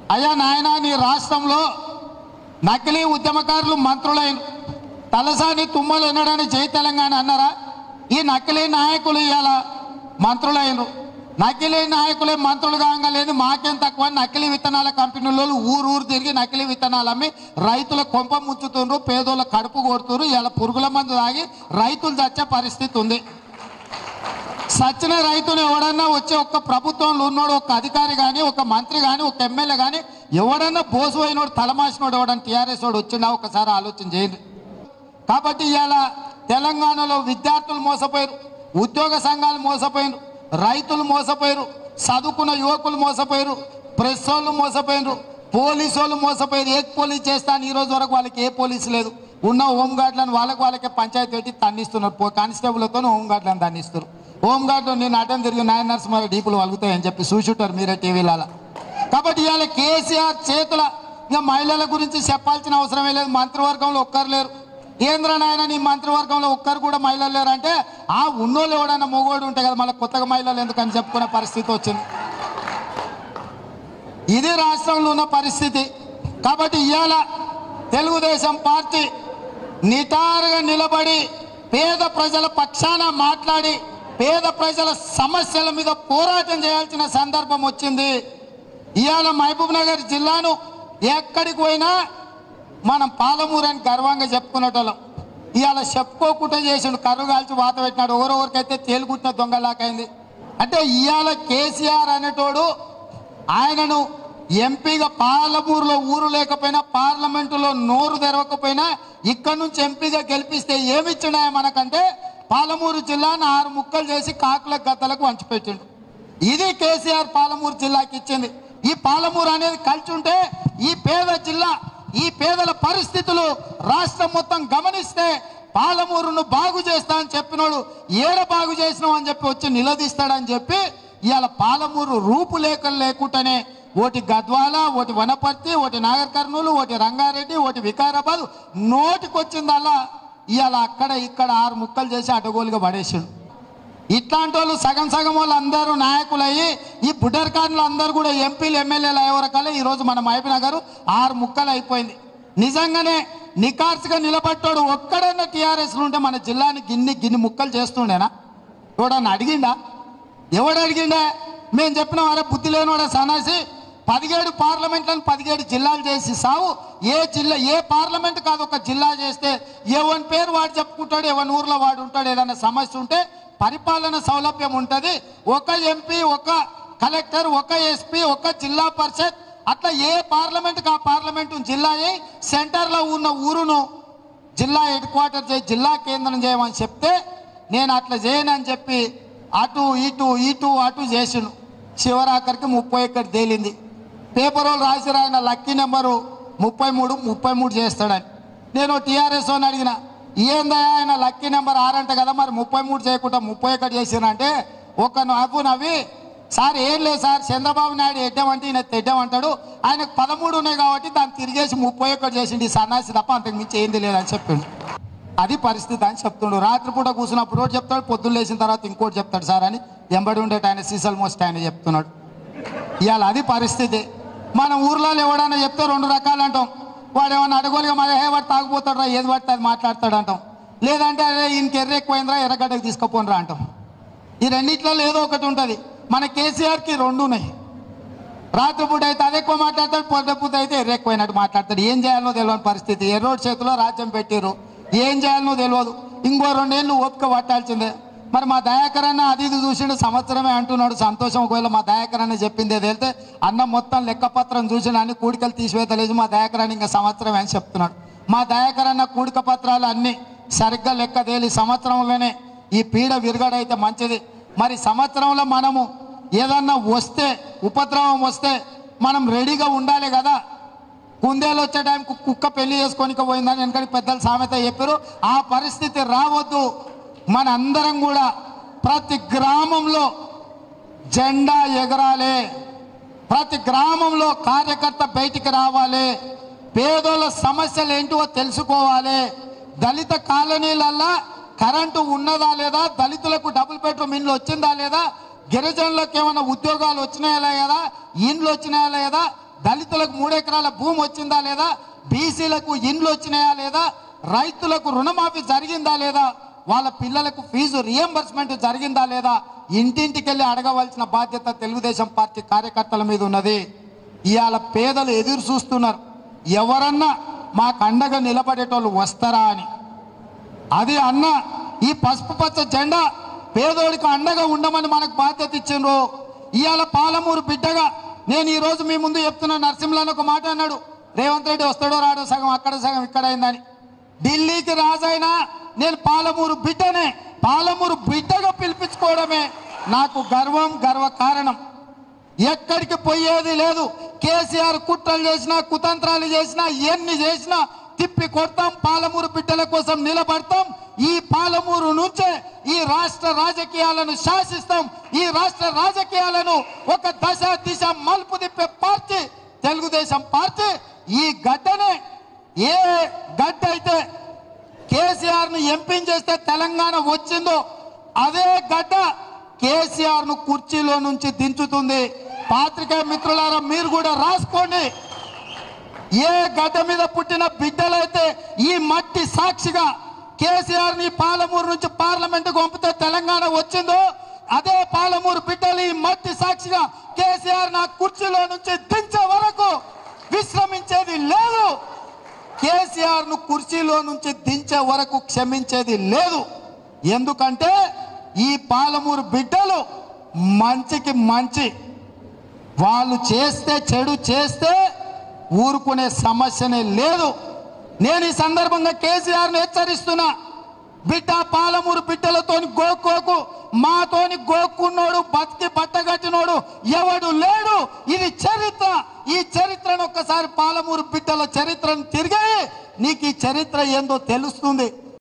అయ్యా నాయన నీ రాష్ట్రంలో నకిలీ ఉద్యమకారులు మంత్రులైన తలసాని తుమ్మలు ఎన్నడని జై తెలంగాణ అన్నారా ఈ నకిలీ నాయకులు ఇవాళ మంత్రులైనరు నకిలీ నాయకులే మంత్రులు కాగలేదు మాకేం తక్కువ నకిలీ విత్తనాల కంపెనీలో ఊరు ఊరు తిరిగి నకిలీ విత్తనాలు అమ్మి రైతుల కొంప ముంచుతుండ్రు పేదోళ్ళ కడుపు కొడుతున్నారు ఇవాళ పురుగుల మందు తాగి రైతులు చచ్చే పరిస్థితి ఉంది సచిన రైతులు ఎవడన్నా వచ్చి ఒక ప్రభుత్వంలో ఉన్నాడు ఒక అధికారి కానీ ఒక మంత్రి కానీ ఒక ఎమ్మెల్యే కానీ ఎవడన్నా బోసు అయినోడు తలమాసినోడు ఎవడన్నా టీఆర్ఎస్ వాడు వచ్చిండా ఒకసారి ఆలోచన చేయండి కాబట్టి ఇవాళ తెలంగాణలో విద్యార్థులు మోసపోయారు ఉద్యోగ సంఘాలు మోసపోయారు రైతులు మోసపోయారు చదువుకున్న యువకులు మోసపోయారు ప్రెస్ వాళ్ళు మోసపోయారు పోలీసు వాళ్ళు మోసపోయారు ఏ పోలీస్ చేస్తాను ఈ రోజు వరకు వాళ్ళకి ఏ పోలీసు లేదు ఉన్న హోంగార్డులను వాళ్ళకి వాళ్ళకే పంచాయతీ పెట్టి తన్నిస్తున్నారు పో కానిస్టేబుల్తో హోంగార్డులను తన్నిస్తారు హోంగార్డు నేను అటెండ్ తిరిగి నాయన నరసింహారావు డీపులు వలుగుతాయని చెప్పి చూసుంటారు మీరే టీవీలలో కాబట్టి ఇవాళ కేసీఆర్ చేతుల ఇంకా మహిళల గురించి చెప్పాల్సిన అవసరమే లేదు మంత్రివర్గంలో ఒక్కరు లేరు ఏంద్ర నాయన నీ మంత్రివర్గంలో ఒక్కరు కూడా మహిళలు లేరు అంటే ఆ ఉన్నోళ్ళు ఎవడన్నా మొగోడు ఉంటే కదా మళ్ళీ కొత్తగా మహిళలు ఎందుకని చెప్పుకునే పరిస్థితి వచ్చింది ఇది రాష్ట్రంలో ఉన్న పరిస్థితి కాబట్టి ఇవాళ తెలుగుదేశం పార్టీ నిటారుగా నిలబడి పేద ప్రజల పక్షాన మాట్లాడి పేద ప్రజల సమస్యల మీద పోరాటం చేయాల్సిన సందర్భం వచ్చింది ఇవాళ మహబూబ్ నగర్ జిల్లాను ఎక్కడికి పోయినా మనం పాలమూరు అని గర్వంగా చెప్పుకునేటోళ్ళం ఇవాళ చెప్పుకోకుండా చేసిండు కర్రు కాల్చి వాత పెట్టినాడు ఎవరెవరికైతే తేలుకుంటున్న దొంగలాకైంది అంటే ఇవాళ కేసీఆర్ అనేటోడు ఆయనను ఎంపీగా పాలమూరులో ఊరు లేకపోయినా పార్లమెంటులో నోరు తెరవకపోయినా ఇక్కడ నుంచి ఎంపీగా గెలిపిస్తే ఏమిచ్చినాయా మనకంటే పాలమూరు జిల్లాను ఆరు ముక్కలు చేసి కాకుల గద్దలకు వంచిపెట్టిండు ఇది కేసీఆర్ పాలమూరు జిల్లాకి ఇచ్చింది ఈ పాలమూరు అనేది కలిసి ఉంటే ఈ పేద జిల్లా ఈ పేదల పరిస్థితులు రాష్ట్రం మొత్తం గమనిస్తే పాలమూరును బాగు చేస్తా అని చెప్పినోడు ఏడ బాగు చేసినావు అని చెప్పి వచ్చి నిలదీస్తాడని చెప్పి ఇవాళ పాలమూరు రూపులేఖలు లేకుండానే ఒకటి గద్వాల ఒకటి వనపర్తి ఒకటి నాగర్ కర్నూలు ఒకటి రంగారెడ్డి ఒకటి వికారాబాద్ నోటికొచ్చిందల్లా ఇవాళ అక్కడ ఇక్కడ ఆరు ముక్కలు చేసి అడ్డగోలుగా పడేసాడు ఇట్లాంటి వాళ్ళు సగం సగం వాళ్ళు అందరూ నాయకులయ్యి ఈ బుడ్డర్కాన్లు అందరూ కూడా ఎంపీలు ఎమ్మెల్యేలు అయ్యేవరకల్లా ఈరోజు మన మహబూబ్నగర్ ఆరు ముక్కలు అయిపోయింది నిజంగానే నికార్సుగా నిలబట్టాడు ఒక్కడన్నా టీఆర్ఎస్ ఉంటే మన జిల్లాని గిన్ని గిన్ని ముక్కలు చేస్తుండేనా ఎవడన్నా అడిగిండా ఎవడు అడిగిండా మేము చెప్పినాం అరే బుద్ధి లేనివాడే సన్నాసి పదిహేడు పార్లమెంట్లను పదిహేడు జిల్లాలు చేసి సావు ఏ జిల్లా ఏ పార్లమెంట్ కాదు ఒక జిల్లా చేస్తే ఎవరి పేరు వాడు చెప్పుకుంటాడు ఎవరి ఊర్లో వాడు ఉంటాడు ఏదైనా సమస్య ఉంటే పరిపాలన సౌలభ్యం ఉంటుంది ఒక ఎంపీ ఒక కలెక్టర్ ఒక ఎస్పీ ఒక జిల్లా పరిషత్ అట్లా ఏ పార్లమెంట్కి ఆ పార్లమెంట్ జిల్లా అయ్యి సెంటర్లో ఉన్న ఊరును జిల్లా హెడ్ క్వార్టర్ చేయి జిల్లా కేంద్రం చేయమని చెప్తే నేను అట్లా చేయనని చెప్పి అటు ఇటు ఇటు అటు చేసిండు చివరాఖరికి ముప్పై ఒక్కటి తేలింది పేపర్ వాళ్ళు రాసిరు ఆయన లక్కీ నెంబరు ముప్పై మూడు ముప్పై మూడు చేస్తాడని నేను టీఆర్ఎస్ అని అడిగిన ఏందా ఆయన లక్కీ నెంబర్ ఆరంట కదా మరి ముప్పై మూడు చేయకుండా ముప్పై ఒకటి చేసినంటే ఒక నవ్వు నవ్వి సార్ ఏం లేదు సార్ చంద్రబాబు నాయుడు ఎడ్డమంటే ఈయన తెడ్డమంటాడు ఆయనకు పదమూడు ఉన్నాయి కాబట్టి దాన్ని తిరిగేసి ముప్పై ఒకటి చేసిండు ఈ సన్నాసి తప్ప అంతకు మించి ఏంది లేదని చెప్పిండు అది పరిస్థితి అని చెప్తుండు రాత్రిపూట కూర్చున్నప్పుడు ఒకటి చెప్తాడు పొద్దున్న లేచిన తర్వాత ఇంకోటి చెప్తాడు సార్ అని ఎంబడి ఉండేట ఆయన సీసల్ మోస్ట్ ఆయన చెప్తున్నాడు ఇవాళ అది పరిస్థితి మన ఊర్లో ఎవడన్నా చెప్తే రెండు రకాలు అంటాం వాడు ఏమన్నా అడగోలుగా మరి హే వాడు తాగుపోతాడు రా ఏది పడితే అది మాట్లాడతాడు అంటాం లేదంటే అరే ఈయనకి ఎర్ర ఎక్కువైందిరా ఎర్రగడ్డకి తీసుకుపోనరా అంటాం ఈ రెండిట్లలో ఏదో ఒకటి ఉంటుంది మన కేసీఆర్కి రెండు ఉన్నాయి రాత్రిపూట అయితే అది ఎక్కువ మాట్లాడతాడు పొద్దుపూట అయితే ఎర్ర ఎక్కువైనట్టు మాట్లాడతాడు ఏం చేయాలో తెలియని పరిస్థితి ఎర్రోడ్ చేతిలో రాజ్యం పెట్టిర్రు ఏం చేయాలనో తెలియదు ఇంకో రెండేళ్ళు ఓపిక పట్టాల్సిందే మరి మా దయాకర్ అన్న అది ఇది చూసిండు సంవత్సరమే అంటున్నాడు సంతోషం ఒకవేళ మా దయాకర్ అన్న చెప్పింది వెళ్తే అన్న మొత్తం లెక్కపత్రం చూసిన అన్ని కూడికలు తీసివేతలేదు మా దయాకర్ అన్న ఇంకా సంవత్సరమే అని చెప్తున్నాడు మా దయాకర్ అన్న కూడిక పత్రాలు అన్ని సరిగ్గా లెక్క తేలి సంవత్సరంలోనే ఈ పీడ విరగడైతే మంచిది మరి సంవత్సరంలో మనము ఏదన్నా వస్తే ఉపద్రవం వస్తే మనం రెడీగా ఉండాలి కదా కుందేలు వచ్చే టైంకు కుక్క పెళ్లి చేసుకోనికి పోయిందని వెనకటి పెద్దలు సామెత చెప్పారు ఆ పరిస్థితి రావద్దు మన అందరం కూడా ప్రతి గ్రామంలో జెండా ఎగరాలి ప్రతి గ్రామంలో కార్యకర్త బయటికి రావాలి పేదోళ్ళ సమస్యలు ఏంటో తెలుసుకోవాలి దళిత కాలనీలల్లా కరెంటు ఉన్నదా లేదా దళితులకు డబుల్ బెడ్రూమ్ ఇండ్లు వచ్చిందా లేదా గిరిజనులకు ఏమైనా ఉద్యోగాలు వచ్చినాయా లేదా ఇండ్లు వచ్చినాయా లేదా దళితులకు మూడు ఎకరాల భూమి వచ్చిందా లేదా బీసీలకు ఇండ్లు వచ్చినాయా లేదా రైతులకు రుణమాఫీ జరిగిందా లేదా వాళ్ళ పిల్లలకు ఫీజు రియంబర్స్మెంట్ జరిగిందా లేదా ఇంటింటికి వెళ్ళి అడగవలసిన బాధ్యత తెలుగుదేశం పార్టీ కార్యకర్తల మీద ఉన్నది ఇవాళ పేదలు ఎదురు చూస్తున్నారు ఎవరన్నా మాకు అండగా నిలబడేటోళ్ళు వస్తారా అని అది అన్న ఈ పసుపు పచ్చ జెండా పేదోడికి అండగా ఉండమని మనకు బాధ్యత ఇచ్చిండ్రు ఇవాళ పాలమూరు బిడ్డగా నేను ఈ రోజు మీ ముందు చెప్తున్నా నరసింహన్ ఒక మాట అన్నాడు రేవంత్ రెడ్డి వస్తాడో రాడో సగం అక్కడ సగం ఇక్కడ అయిందని ఢిల్లీకి రాజైనా నేను పాలమూరు బిడ్డనే పాలమూరు బిడ్డగా పిలిపించుకోవడమే నాకు గర్వం గర్వ కారణం ఎక్కడికి పోయేది లేదు కేసీఆర్ కుట్రలు చేసినా కుతంత్రాలు చేసినా ఎన్ని చేసినా తిప్పి కొడతాం పాలమూరు బిడ్డల కోసం నిలబడతాం ఈ పాలమూరు నుంచే ఈ రాష్ట్ర రాజకీయాలను శాసిస్తాం ఈ రాష్ట్ర రాజకీయాలను ఒక దశ దిశ మలుపు తిప్పే పార్టీ తెలుగుదేశం పార్టీ ఈ గడ్డనే ఏ గడ్డ అయితే కేసీఆర్ ను ఎంపిన్ చేస్తే తెలంగాణ వచ్చిందో అదే గడ్డ కేసీఆర్ ను కుర్చీలో నుంచి దించుతుంది పాత్రికేయ మిత్రులారా మీరు కూడా రాసుకోండి ఏ గడ్డ మీద పుట్టిన బిడ్డలైతే ఈ మట్టి సాక్షిగా కేసీఆర్ ని పాలమూరు నుంచి పార్లమెంట్ పంపితే తెలంగాణ వచ్చిందో అదే పాలమూరు బిడ్డలు ఈ మట్టి సాక్షిగా కేసీఆర్ నా కుర్చీలో నుంచి దించే వరకు విశ్రమించేది లేదు కేసీఆర్ ను కుర్చీలో నుంచి దించే వరకు క్షమించేది లేదు ఎందుకంటే ఈ పాలమూరు బిడ్డలు మంచికి మంచి వాళ్ళు చేస్తే చెడు చేస్తే ఊరుకునే సమస్యనే లేదు నేను ఈ సందర్భంగా కేసీఆర్ను హెచ్చరిస్తున్నా బిడ్డ పాలమూరు బిడ్డలతోని గోక్కోకు మాతోని గోక్కున్నోడు బతికి బట్టగట్టినోడు ఎవడు లేడు ఇది చరిత్ర ఈ చరిత్రను ఒక్కసారి పాలమూరు బిడ్డల చరిత్రను తిరిగి నీకు ఈ చరిత్ర ఏందో తెలుస్తుంది